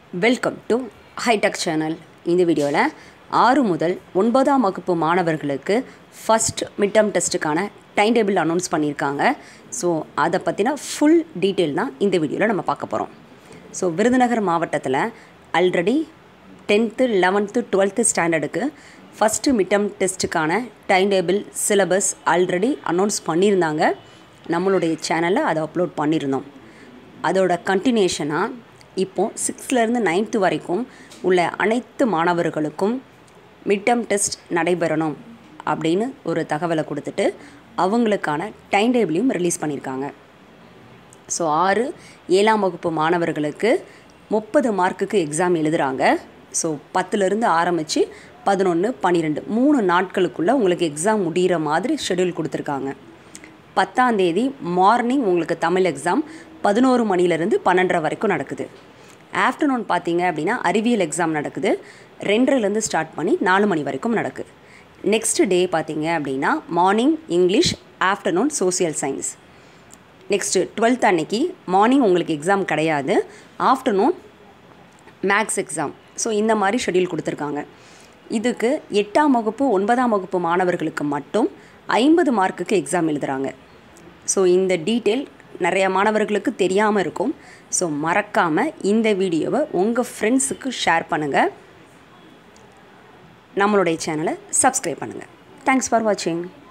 welcome to hitech channel இந்த வீடியோவில் ஆறு முதல் ஒன்பதாம் வகுப்பு மாணவர்களுக்கு ஃபஸ்ட் மிட்டம் டெஸ்ட்டுக்கான டைம் டேபிள் அனௌன்ஸ் பண்ணியிருக்காங்க ஸோ அதை பற்றின ஃபுல் டீட்டெயில் தான் இந்த வீடியோவில் நம்ம பார்க்க போகிறோம் ஸோ விருதுநகர் மாவட்டத்தில் ஆல்ரெடி டென்த்து லெவன்த்து டுவெல்த்து ஸ்டாண்டர்டுக்கு ஃபஸ்ட்டு மிட்டம் டெஸ்ட்டுக்கான time table syllabus already announce பண்ணியிருந்தாங்க நம்மளுடைய சேனலில் அதை அப்லோட் பண்ணியிருந்தோம் அதோட கண்டினியூஷனாக இப்போது சிக்ஸ்த்லேருந்து நைன்த்து வரைக்கும் உள்ள அனைத்து மாணவர்களுக்கும் மிட்டம் டெஸ்ட் நடைபெறணும் அப்படின்னு ஒரு தகவலை கொடுத்துட்டு அவங்களுக்கான டைம் டேபிளையும் ரிலீஸ் பண்ணியிருக்காங்க ஸோ ஆறு ஏழாம் வகுப்பு மாணவர்களுக்கு முப்பது மார்க்குக்கு எக்ஸாம் எழுதுகிறாங்க ஸோ பத்துலேருந்து ஆரம்பித்து பதினொன்று பன்னிரெண்டு மூணு நாட்களுக்குள்ளே உங்களுக்கு எக்ஸாம் முடிகிற மாதிரி ஷெடியூல் கொடுத்துருக்காங்க பத்தாந்தேதி மார்னிங் உங்களுக்கு தமிழ் எக்ஸாம் பதினோரு மணிலேருந்து பன்னெண்டரை வரைக்கும் நடக்குது ஆஃப்டர்நூன் பார்த்தீங்க அப்படின்னா அறிவியல் எக்ஸாம் நடக்குது ரெண்டரைலேருந்து ஸ்டார்ட் பண்ணி நாலு மணி வரைக்கும் நடக்குது நெக்ஸ்ட் டே பார்த்தீங்க அப்படின்னா morning English afternoon social science next twelfth அன்னைக்கு மார்னிங் உங்களுக்கு எக்ஸாம் கிடையாது ஆஃப்டர்நூன் மேக்ஸ் எக்ஸாம் ஸோ இந்த மாதிரி ஷெடியூல் கொடுத்துருக்காங்க இதுக்கு எட்டாம் வகுப்பு ஒன்பதாம் வகுப்பு மாணவர்களுக்கு மட்டும் ஐம்பது மார்க்குக்கு எக்ஸாம் எழுதுகிறாங்க ஸோ இந்த டீட்டெயில் நிறைய மாணவர்களுக்கு தெரியாமல் இருக்கும் ஸோ மறக்காமல் இந்த வீடியோவை உங்கள் ஃப்ரெண்ட்ஸுக்கு ஷேர் பண்ணுங்கள் நம்மளுடைய சேனலை சப்ஸ்கிரைப் பண்ணுங்கள் தேங்க்ஸ் ஃபார் வாட்சிங்